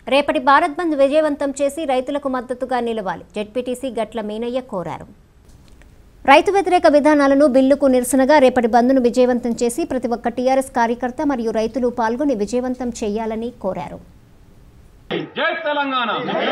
రేపటి భారత్ బంద్ విజయవంతం చేసి రైతులకు మద్దతుగా నిలవాలి జెడ్పీటీసీ గట్ల మీనయ్య కోరారు రైతు వ్యతిరేక విధానాలను బిల్లుకు నిరసనగా రేపటి బంద్ను విజయవంతం చేసి ప్రతి ఒక్క టీఆర్ఎస్ కార్యకర్త మరియు రైతులు పాల్గొని విజయవంతం చేయాలని కోరారు జై తెలంగాణ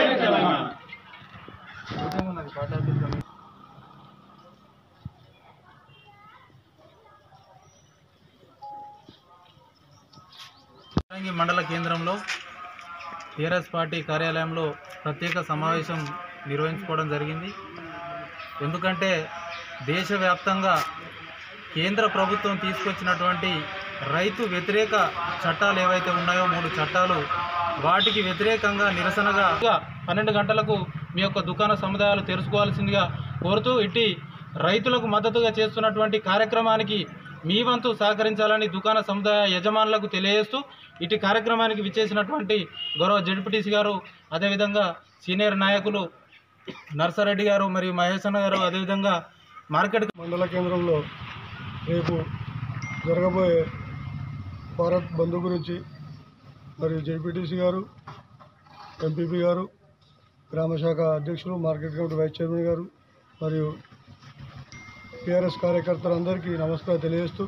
వరంగి మండల కేంద్రంలో టీఆర్ఎస్ పార్టీ కార్యాలయంలో ప్రత్యేక సమావేశం నిర్వహించుకోవడం జరిగింది ఎందుకంటే దేశవ్యాప్తంగా కేంద్ర ప్రభుత్వం తీసుకొచ్చినటువంటి రైతు వ్యతిరేక చట్టాలు ఏవైతే ఉన్నాయో మూడు చట్టాలు వాటికి వ్యతిరేకంగా నిరసనగా పన్నెండు గంటలకు మీ యొక్క దుకాణ సముదాయాలు తెరుచుకోవాల్సిందిగా కోరుతూ ఇట్టి రైతులకు మద్దతుగా చేస్తున్నటువంటి కార్యక్రమానికి మీ వంతు సహకరించాలని దుకాణ సముదాయ యజమానులకు తెలియజేస్తూ ఇటు కార్యక్రమానికి విచ్చేసినటువంటి గౌరవ జడ్పీటీసీ గారు అదేవిధంగా సీనియర్ నాయకులు నర్సారెడ్డి గారు మరియు మహేష్ అన్న గారు అదేవిధంగా మార్కెట్ మండల కేంద్రంలో రేపు జరగబోయే భారత్ బంద్ గురించి మరియు జెడ్పీటీసీ గారు ఎంపీపీ గారు గ్రామ శాఖ అధ్యక్షులు మార్కెట్ కమిటీ వైస్ చైర్మన్ గారు మరియు టీఆర్ఎస్ కార్యకర్తలందరికీ నమస్కారం తెలియజేస్తూ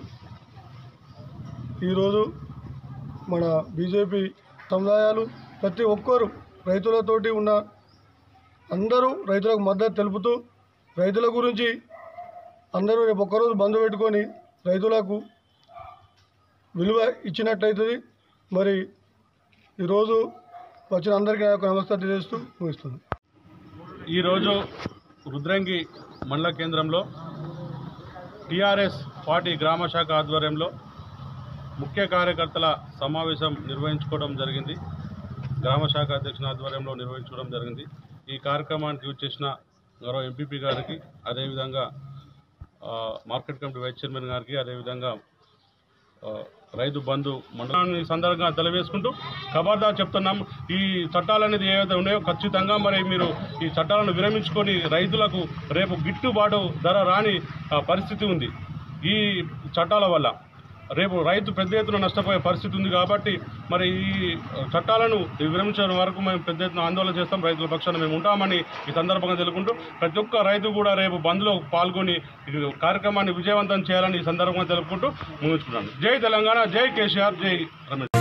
ఈరోజు మన బీజేపీ సముదాయాలు ప్రతి ఒక్కరు రైతులతోటి ఉన్న అందరూ రైతులకు మద్దతు తెలుపుతూ రైతుల గురించి అందరూ రేపు ఒక్కరోజు బంద్ పెట్టుకొని రైతులకు విలువ ఇచ్చినట్టయితుంది మరి ఈరోజు వచ్చిన అందరికీ నా యొక్క నమస్కారం తెలియజేస్తూ ముగిస్తుంది ఈరోజు రుద్రంగి మండల కేంద్రంలో టీఆర్ఎస్ పార్టీ గ్రామ శాఖ ఆధ్వర్యంలో ముఖ్య కార్యకర్తల సమావేశం నిర్వహించుకోవడం జరిగింది గ్రామ శాఖ అధ్యక్షుని ఆధ్వర్యంలో నిర్వహించుకోవడం జరిగింది ఈ కార్యక్రమానికి వచ్చేసిన గౌరవ ఎంపీపీ గారికి అదేవిధంగా ఆ, మార్కెట్ కమిటీ వైస్ చైర్మన్ గారికి అదేవిధంగా ఆ, రైతు బంధు మండలాన్ని సందర్భంగా తెలియజేసుకుంటూ ఖబర్దార్ చెప్తున్నాం ఈ చట్టాలు అనేది ఏవైతే ఉన్నాయో ఖచ్చితంగా మరి మీరు ఈ చట్టాలను విరమించుకొని రైతులకు రేపు గిట్టుబాటు ధర రాని ఆ, పరిస్థితి ఉంది ఈ చట్టాల వల్ల రేపు రైతు పెద్ద ఎత్తున నష్టపోయే పరిస్థితి ఉంది కాబట్టి మరి ఈ చట్టాలను విరమించడం వరకు మేము పెద్ద ఎత్తున ఆందోళన చేస్తాం రైతుల పక్షాన మేము ఉంటామని ఈ సందర్భంగా తెలుపుకుంటూ ప్రతి ఒక్క రైతు కూడా రేపు బంద్లో పాల్గొని ఈ కార్యక్రమాన్ని విజయవంతం చేయాలని ఈ సందర్భంగా తెలుపుకుంటూ ముగించుకున్నాను జై తెలంగాణ జై కేసీఆర్ జై రమేష్